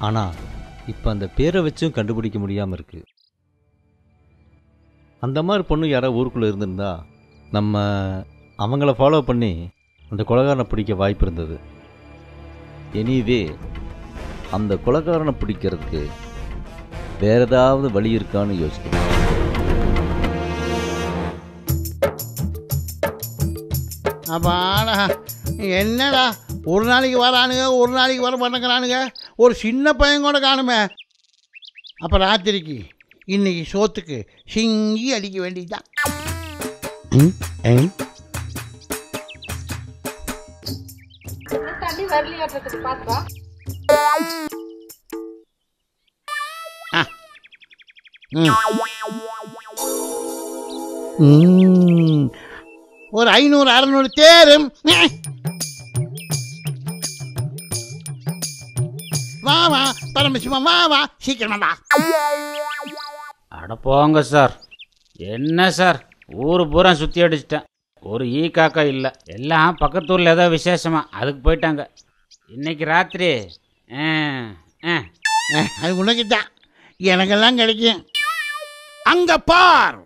ஆனால் இப்போ அந்த பேரை வச்சும் கண்டுபிடிக்க முடியாமல் இருக்கு அந்த மாதிரி பொண்ணு யாராவது ஊருக்குள்ளே இருந்திருந்தா நம்ம அவங்கள ஃபாலோ பண்ணி அந்த கொலகாரனை பிடிக்க வாய்ப்பு இருந்தது எனிவே அந்த கொலகாரனை பிடிக்கிறதுக்கு வேற ஏதாவது வழி இருக்கான்னு யோசிக்கணும் அப்பாடா என்னடா ஒரு நாளைக்கு வரானுங்க ஒரு நாளைக்கு வர மாட்டேங்கிறானுங்க ஒரு சின்ன பையன் கூட காணுமே அப்போ ராத்திரிக்கு இன்னைக்கு சோத்துக்கு சிங்கி அடிக்க வேண்டியதுதான் ம், ம். தண்ணி வரலையாட்டுறதுக்கு பாத்துவா ம். ஒரு ஐநூறு அறநூறு தேரும் வா வா பரமசிவம் வா வா சீக்கிரமா வா அட போங்க சார் என்ன சார் ஊர் பூரா சுற்றி அடிச்சிட்டேன் ஒரு ஈ காக்கா இல்லை எல்லாம் பக்கத்தூரில் ஏதோ விசேஷமா அதுக்கு போயிட்டாங்க இன்னைக்கு ராத்திரி ஆ, ஆ. அஹ், அது உனக்கு தான் எனக்கெல்லாம் கிடைக்கும் அங்க பார்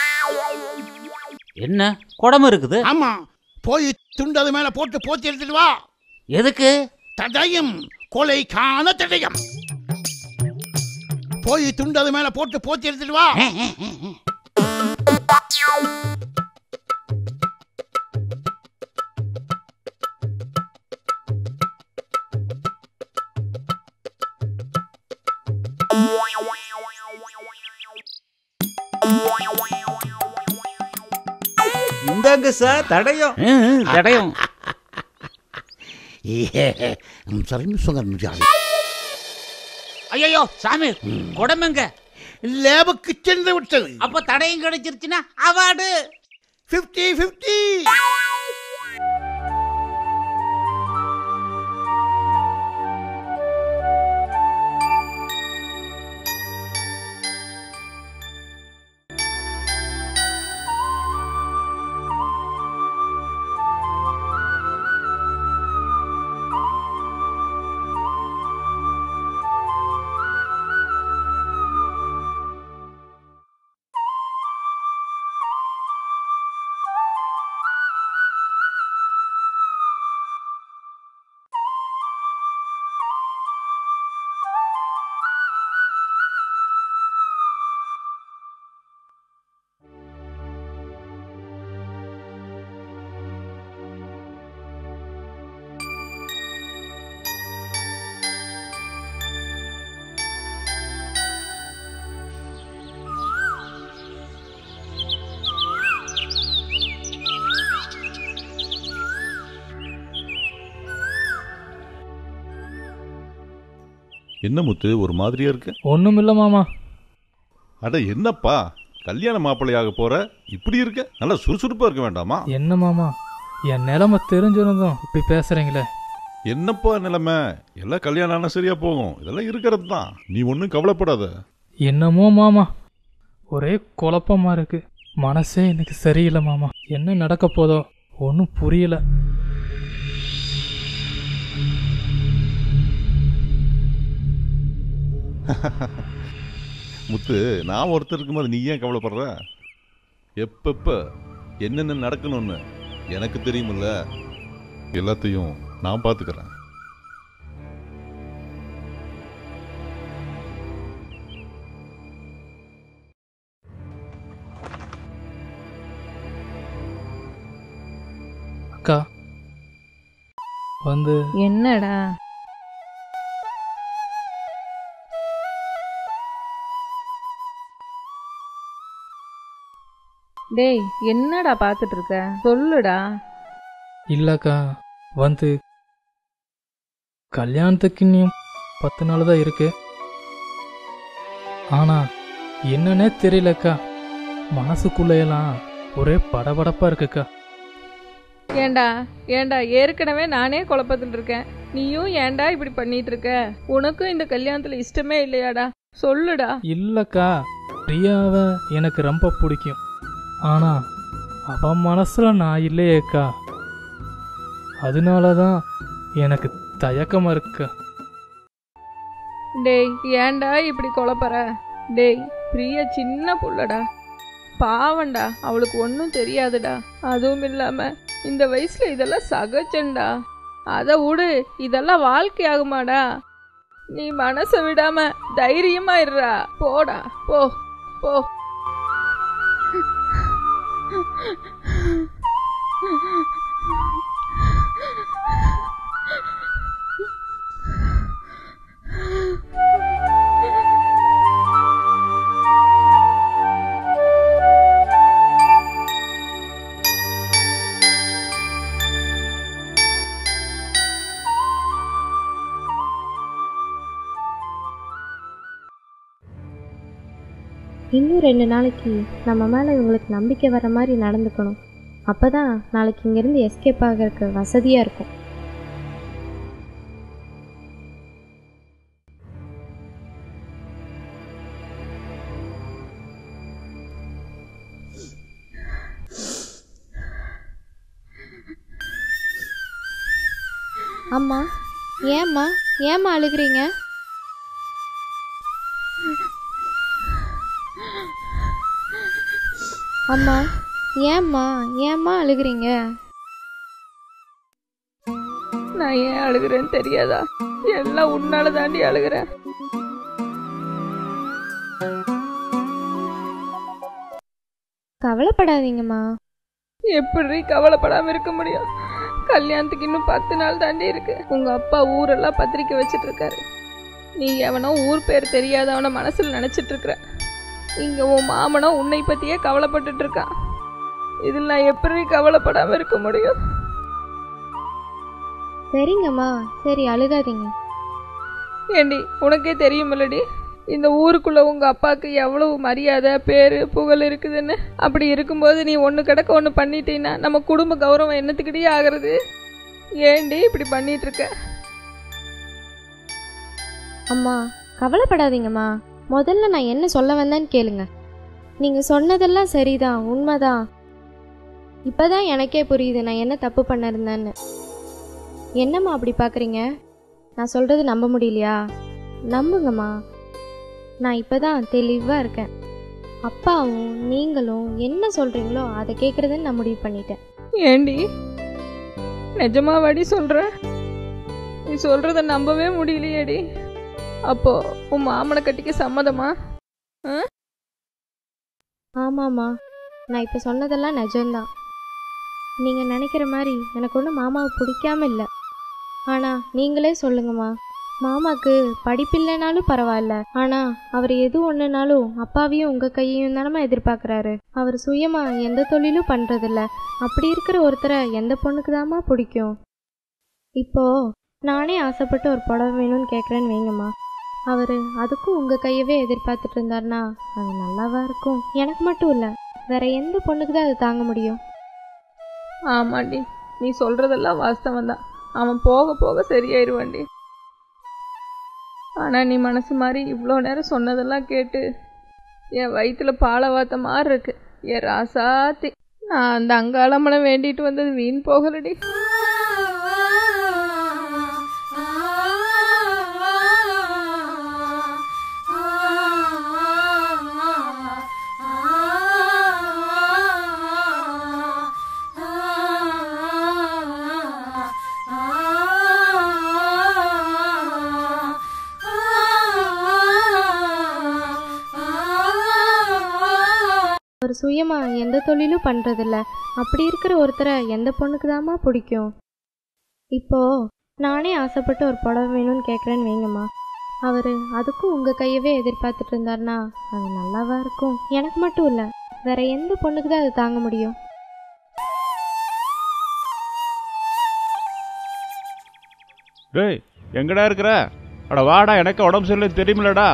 என்ன குடம்பு இருக்குது ஆமா போய் துண்டது மேல போட்டு போத்தி எடுத்துட்டு வா எதுக்கு தடயம் கொலைக்கான தடயம் போய் துண்டது மேல போட்டு போத்தி எடுத்துட்டு வா இந்தாங்க சார் தடயம் ம், ம், தடயம் சரி சுங்கர் ஐயோ சாமி குடம்புங்க லேபுக்கு சென்று விட்டது அப்போ தடயம் கிடைச்சிருச்சுன்னா அவார்டு பிப்டி பிப்டி என்ன முத்து ஒரு மாதிரியா இருக்கு ஒன்றும் இல்லை மாமா அட என்னப்பா கல்யாண மாப்பிள்ளையாக போற இப்படி இருக்க நல்லா சுறுசுறுப்பா இருக்க வேண்டாமா என்ன மாமா என் நிலைமை தெரிஞ்சிருந்தும் இப்படி பேசுறீங்களே என்னப்பா நிலைமை எல்லாம் கல்யாணம் ஆனா சரியா போகும் இதெல்லாம் இருக்கிறது தான் நீ ஒன்றும் கவலைப்படாத என்னமோ மாமா ஒரே குழப்பமா இருக்கு மனசே எனக்கு சரியில்லை மாமா என்ன நடக்க போதோ ஒன்றும் புரியல முத்து நான் ஒருத்தர் இருக்கும்போது நீ ஏன் கவலைப்படுற எப்பப்ப என்னென்ன நடக்கணும்னு எனக்கு தெரியுமில்ல எல்லாத்தையும் நான் பார்த்துக்கிறேன் அக்கா வந்து என்னடா டேய் என்னடா பார்த்துட்டு இருக்க சொல்லுடா இல்லக்கா வந்து கல்யாணத்துக்கு இன்னும் பத்து நாள் தான் இருக்கு ஆனா என்னன்னே தெரியலக்கா மனசுக்குள்ளையெல்லாம் ஒரே படபடப்பா இருக்குக்கா ஏண்டா ஏண்டா ஏற்கனவே நானே குழப்பத்தில் இருக்கேன் நீயும் ஏன்டா இப்படி பண்ணிட்டு இருக்க உனக்கும் இந்த கல்யாணத்துல இஷ்டமே இல்லையாடா சொல்லுடா இல்லக்கா பிரியாவை எனக்கு ரொம்ப பிடிக்கும் ஆனா அவ மனசுல நான் இல்லையேக்கா அதனால தான் எனக்கு தயக்கமா இருக்கு டேய் ஏன்டா இப்படி குழப்பற டேய் பிரியா சின்ன புள்ளடா பாவண்டா அவளுக்கு ஒன்றும் தெரியாதுடா அதுவும் இல்லாம இந்த வயசுல இதெல்லாம் சகஜம்டா அதை விடு இதெல்லாம் வாழ்க்கை ஆகுமாடா நீ மனசை விடாம தைரியமா இருடா போடா போ போ இன்னும் ரெண்டு நாளைக்கு நம்ம மேலே இவங்களுக்கு நம்பிக்கை வர மாதிரி நடந்துக்கணும் அப்போ தான் நாளைக்கு இங்கேருந்து எஸ்கேப் ஆகிறதுக்கு வசதியாக இருக்கும் அம்மா ஏம்மா ஏம்மா அழுகிறீங்க அம்மா ஏம்மா ஏம்மா அழுகிறீங்க நான் ஏன் அழுகிறேன்னு தெரியாதா எல்லாம் உன்னால தாண்டி அழுகிறேன் கவலைப்படாதீங்கம்மா எப்படி கவலைப்படாம இருக்க முடியும் கல்யாணத்துக்கு இன்னும் பத்து நாள் தாண்டி இருக்கு உங்க அப்பா ஊரெல்லாம் பத்திரிக்கை வச்சிட்டு இருக்காரு நீ எவனோ ஊர் பேர் தெரியாதவன மனசுல நினைச்சிட்டு இருக்கிற இங்க உன் மாமனோ உன்னை பத்தியே கவலைப்பட்டுட்டு இருக்கான் இதில் நான் எப்படி கவலைப்படாம இருக்க முடியும் சரிங்கம்மா சரி அழுகாதீங்க ஏண்டி உனக்கே தெரியுமில்லடி இந்த ஊருக்குள்ள உங்க அப்பாவுக்கு எவ்வளவு மரியாதை பேரு புகழ் இருக்குதுன்னு அப்படி இருக்கும்போது நீ ஒன்று கிடக்க ஒன்று பண்ணிட்டீன்னா நம்ம குடும்ப கௌரவம் என்னத்துக்கிட்டே ஆகிறது ஏண்டி இப்படி பண்ணிட்டு இருக்க அம்மா கவலைப்படாதீங்கம்மா முதல்ல நான் என்ன சொல்ல வந்தேன்னு கேளுங்க நீங்கள் சொன்னதெல்லாம் சரிதான் உண்மைதான் இப்போதான் எனக்கே புரியுது நான் என்ன தப்பு பண்ணிருந்தேன்னு என்னம்மா அப்படி பார்க்குறீங்க நான் சொல்கிறது நம்ப முடியலையா நம்புங்கம்மா நான் இப்போ தான் தெளிவாக இருக்கேன் அப்பாவும் நீங்களும் என்ன சொல்கிறீங்களோ அதை கேட்குறதுன்னு நான் முடிவு பண்ணிட்டேன் ஏண்டி நிஜமாவாடி சொல்ற நீ சொல்றத நம்பவே முடியலையேடி அப்போ உன் மாமனை கட்டிக்க சம்மதமா ஆமாம்மா நான் இப்போ சொன்னதெல்லாம் நிஜம்தான் நீங்கள் நினைக்கிற மாதிரி எனக்கு ஒன்றும் மாமாவை பிடிக்காம இல்லை ஆனால் நீங்களே சொல்லுங்கம்மா மாமாக்கு படிப்பில்லைனாலும் பரவாயில்ல ஆனால் அவர் எது ஒன்றுனாலும் அப்பாவையும் உங்கள் கையையும் தானம்மா எதிர்பார்க்குறாரு அவர் சுயமாக எந்த தொழிலும் பண்ணுறதில்ல அப்படி இருக்கிற ஒருத்தரை எந்த பொண்ணுக்கு தாம்மா பிடிக்கும் இப்போ நானே ஆசைப்பட்டு ஒரு புடவை வேணும்னு கேட்குறேன்னு வைங்கம்மா அவர் அதுக்கும் உங்கள் கையவே எதிர்பார்த்துட்டு இருந்தாருன்னா அது நல்லாவா இருக்கும் எனக்கு மட்டும் இல்லை வேற எந்த பொண்ணுக்கு தான் அது தாங்க முடியும் ஆமாண்டி நீ சொல்றதெல்லாம் வாஸ்தவம் தான் அவன் போக போக சரியாயிருவான்டி ஆனா நீ மனசு மாதிரி இவ்வளோ நேரம் சொன்னதெல்லாம் கேட்டு என் வயிற்றுல பாலை வாத்த மாதிரி இருக்கு என் ராசாத்தி நான் அந்த அங்காளம்மனை வேண்டிட்டு வந்தது வீண் போகலடி அவர் சுயமா எந்த தொழிலும் பண்றதில்ல அப்படி இருக்கிற ஒருத்தரை எந்த பொண்ணுக்கு தாம்மா பிடிக்கும் இப்போ நானே ஆசைப்பட்டு ஒரு புடவை வேணும்னு கேட்குறேன்னு வைங்கம்மா அவர் அதுக்கும் உங்கள் கையவே எதிர்பார்த்துட்டு இருந்தாருன்னா அது நல்லாவா இருக்கும் எனக்கு மட்டும் இல்லை வேற எந்த பொண்ணுக்கு தான் அது தாங்க முடியும் டேய் எங்கடா இருக்கிற அட வாடா எனக்கு உடம்பு சரியில்லை தெரியுமில்லடா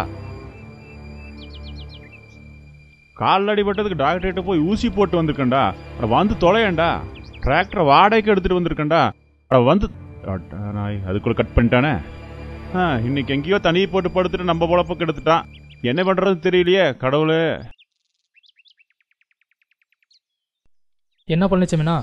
காலில் அடிபட்டதுக்கு டாக்டர்கிட்ட போய் ஊசி போட்டு வந்திருக்கேன்டா அட வந்து தொலையேன்டா டிராக்டரை வாடகைக்கு எடுத்துட்டு வந்திருக்கேன்டா அட வந்து அட நாய் அதுக்குள்ள கட் பண்ணிட்டானே ஆ இன்னைக்கு எங்கேயோ தனியை போட்டு படுத்துட்டு நம்ம பொழப்புக்கு எடுத்துட்டான் என்ன பண்றதுன்னு தெரியலையே கடவுளே என்ன பண்ணிச்சமினா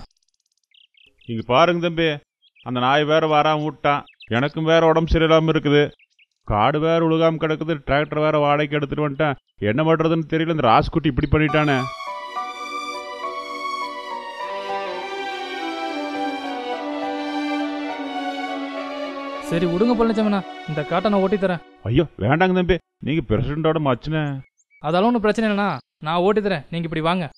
இங்க பாருங்க தம்பி அந்த நாய் வேற வராம விட்டான் எனக்கும் வேற உடம்பு சரியில்லாம இருக்குது காடு வேற உழுகாம கிடக்குது டிராக்டர் வேற வாடகைக்கு எடுத்துட்டு வந்துட்டேன் என்ன பண்றதுன்னு தெரியல இந்த ராஸ்குட்டி இப்படி பண்ணிட்டானே சரி விடுங்க பழனிச்சாமண்ணா இந்த காட்டை நான் ஓட்டி தரேன் ஐயோ வேண்டாங்க தம்பி நீங்க பிரசிடண்டோட மச்சின அதெல்லாம் ஒன்றும் பிரச்சனை இல்லைண்ணா நான் ஓட்டி தரேன் நீங்கள் இப்படி வாங்க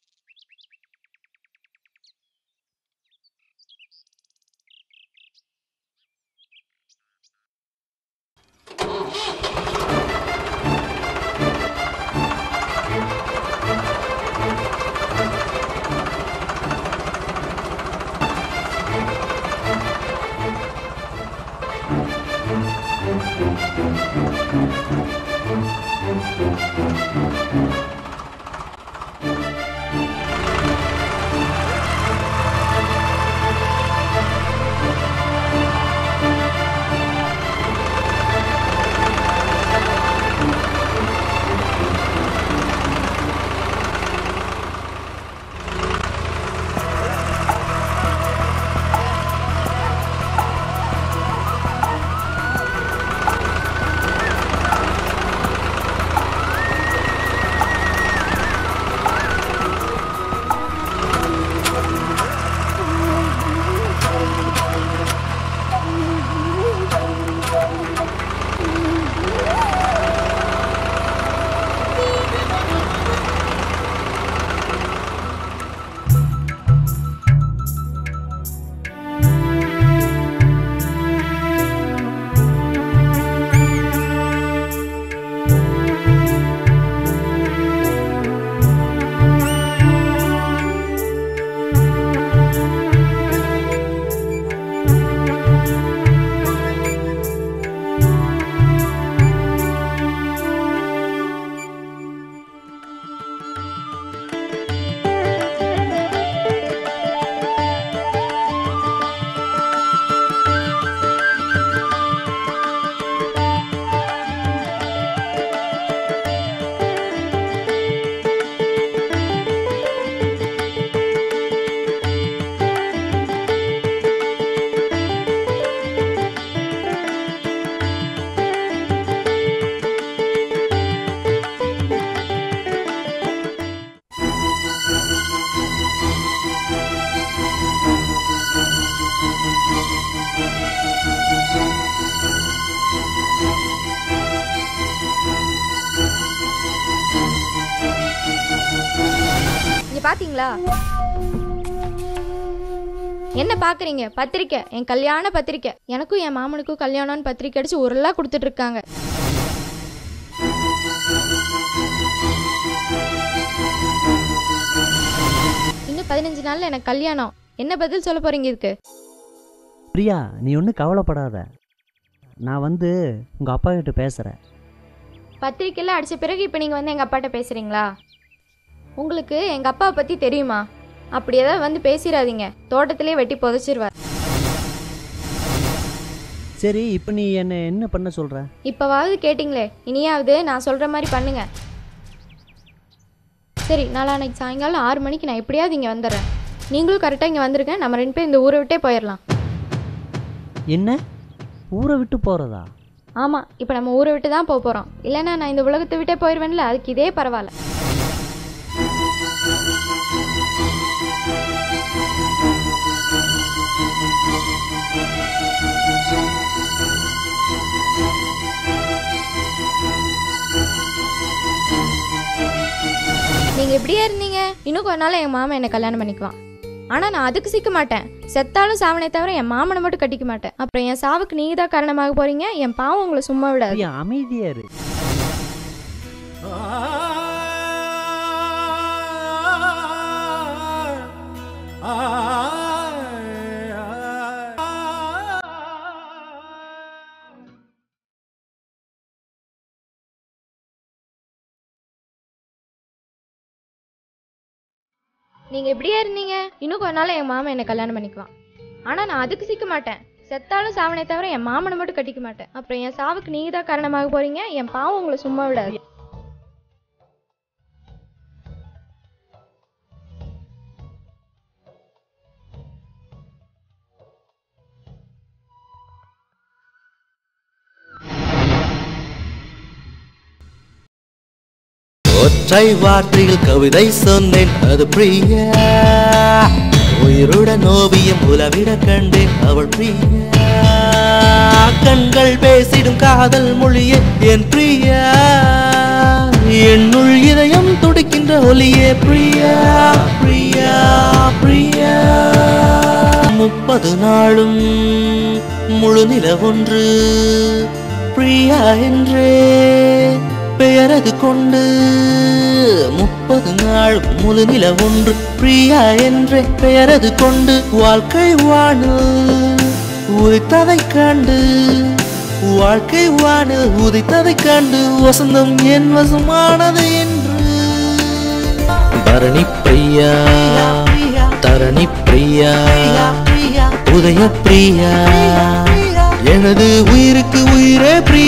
இங்க பாத்தீங்களா என்ன பாக்குறீங்க பத்திரிக்கை என் கல்யாண பத்திரிக்கை எனக்கும் என் மாமனுக்கும் கல்யாணம்னு பத்திரிக்கை அடிச்சு உருளா கொடுத்துட்டு இருக்காங்க இன்னும் பதினஞ்சு நாள்ல எனக்கு கல்யாணம் என்ன பதில் சொல்ல போறீங்க இதுக்கு பிரியா நீ ஒன்றும் கவலைப்படாத நான் வந்து உங்கள் அப்பா கிட்ட பேசுகிறேன் பத்திரிக்கைலாம் அடிச்ச பிறகு இப்போ நீங்கள் வந்து எங்கள் அப்பாட்ட பேசுகிறீங்களா உங்களுக்கு எங்கள் அப்பாவை பற்றி தெரியுமா அப்படி ஏதாவது வந்து பேசிடாதீங்க தோட்டத்திலே வெட்டி புதைச்சிருவார் சரி இப்போ நீ என்னை என்ன பண்ண சொல்கிற இப்போவாவது கேட்டிங்களே இனியாவது நான் சொல்கிற மாதிரி பண்ணுங்க சரி நாளான்னைக்கு சாயங்காலம் ஆறு மணிக்கு நான் எப்படியாவது இங்கே வந்துடுறேன் நீங்களும் கரெக்டாக இங்கே வந்திருங்க நம்ம ரெண்டு பேரும் இந்த ஊரை விட்டே போயிடலாம் என்ன ஊரை விட்டு போகிறதா ஆமாம் இப்போ நம்ம ஊரை விட்டு தான் போக போகிறோம் இல்லைன்னா நான் இந்த உலகத்தை விட்டே போயிடுவேன்ல அதுக்கு இதே பரவாயில்ல நீங்க இப்படியே இருந்தீங்க இன்னும் கொஞ்ச நாள் என் மாமன் என்ன கல்யாணம் பண்ணிக்குவான் ஆனா நான் அதுக்கு சிக்க மாட்டேன் செத்தாலும் சாவனே தவிர என் மாமனை மட்டும் கட்டிக்க மாட்டேன் அப்புறம் என் சாவுக்கு நீங்க தான் காரணமாக போறீங்க என் பாவம் உங்களை சும்மா விடாது பிரியா அமைதியா இரு நீங்க இப்படியே இருந்தீங்க இன்னும் கொஞ்ச நாள் என் மாமன் என்ன கல்யாணம் பண்ணிக்குவான் ஆனா நான் அதுக்கு சிக்க மாட்டேன் செத்தாலும் சாவனே தவிர என் மாமனை மட்டும் கட்டிக்க மாட்டேன் அப்புறம் என் சாவுக்கு நீங்க தான் காரணமாக போறீங்க என் பாவம் உங்களை சும்மா விடாது ஒற்றை வார்த்தையில் கவிதை சொன்னேன் அது பிரியா உயிருடன் ஓவியம் உலவிட கண்டேன் அவள் பிரியா கண்கள் பேசிடும் காதல் மொழியே என் பிரியா என்னுள் இதயம் துடிக்கின்ற ஒலியே பிரியா பிரியா பிரியா முப்பது நாளும் முழு நிலவொன்று பிரியா என்றே பெயரது கொண்டு முப்பது நாள் முழு நில ஒன்று பிரியா என்றே பெயரது கொண்டு வாழ்க்கை வானில் உதித்ததை கண்டு வாழ்க்கை வானில் உதித்ததை கண்டு வசந்தம் என் வசமானது என்று பரணி பிரியா தரணி பிரியா உதய பிரியா எனது உயிருக்கு உயிரே பிரியா